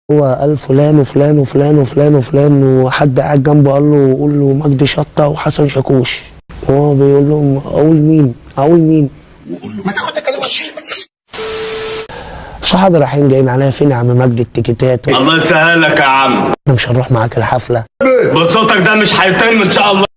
هو قال فلان وفلان وفلان وفلان وفلان وحد قاعد جنبه قال له قول له مجدي شطه وحسن شاكوش وهو بيقول لهم اقول مين اقول مين صحابي رايحين جايين عليا فين يا عم مجدي التيكيتات الله يسهلك يا عم احنا مش هنروح معاك الحفله بصوتك ده مش هيتم ان شاء الله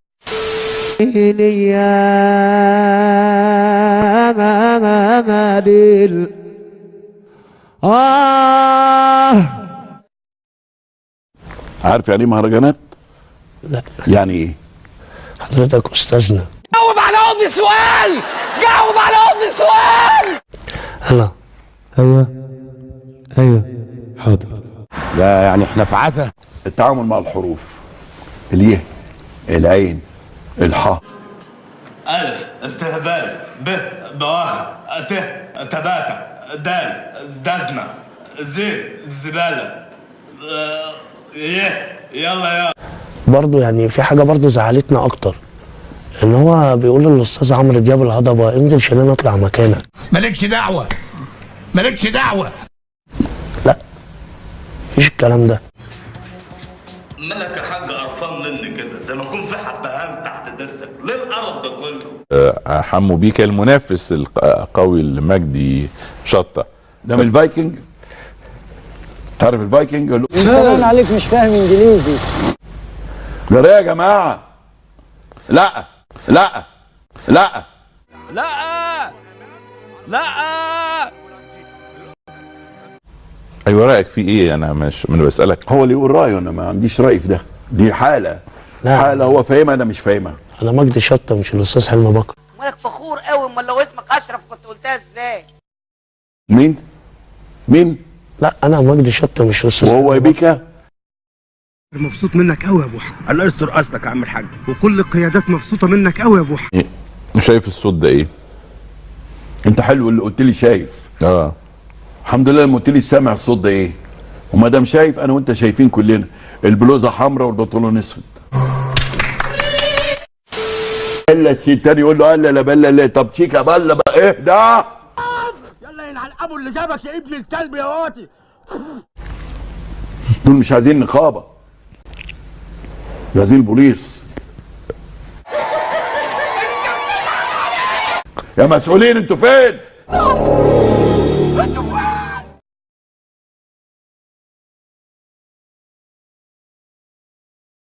عارف يعني ايه مهرجانات؟ لا يعني ايه؟ حضرتك استاذنا جاوب على ام سؤال جاوب على ام سؤال هلا ايوه ايوه حاضر ده يعني احنا في عزا التعامل مع الحروف اليه العين الحاء ألف استهبال ب بواخر ت تباتة دال دزمة زين زبالة آه، يه يلا يا برضه يعني في حاجه برضه زعلتنا اكتر ان هو بيقول للاستاذ عمرو دياب الهضبه انزل شيلنا اطلع مكانك مالكش دعوه مالكش دعوه لا مفيش الكلام ده مالك يا حاج قرفان مني كده زي ما يكون في حبهان تحت ضرسك ليه القرف ده كله آه، حمو بيكا المنافس القوي لمجدي شطه ده من الفايكنج تعرف الفايكنج يقول له فعلا عليك مش فاهم انجليزي جرى يا جماعه لا لا لا لا لا ايوه رايك في ايه انا مش من بسالك هو اللي يقول رايه انا ما عنديش راي في ده دي حاله لا. حاله هو فاهمها انا مش فاهمها انا مجدي شطه مش الاستاذ حلمي بكر مالك فخور قوي امال لو اسمك اشرف كنت قلتها ازاي مين مين لا انا مجدي شطه مش الاستاذ وهو حلمي بكر. بيكا مبسوط منك قوي يا ابو حمد الله يستر اصلك يا عم الحاج وكل القيادات مبسوطه منك قوي يا ابو حمد شايف الصوت ده ايه انت حلو اللي قلت لي شايف اه الحمد لله لما قلت لي سامع الصوت ده ايه وما دام شايف انا وانت شايفين كلنا البلوزه حمراء والبنطلون اسود الا شيء تاني يقول له الا لا بلا لا طب تشيكا بلا بقى ايه ده يلا ينعل ابو اللي جابك يا ابن الكلب يا واطي دول مش عايزين نقابه دول عايزين البوليس يا مسؤولين انتوا فين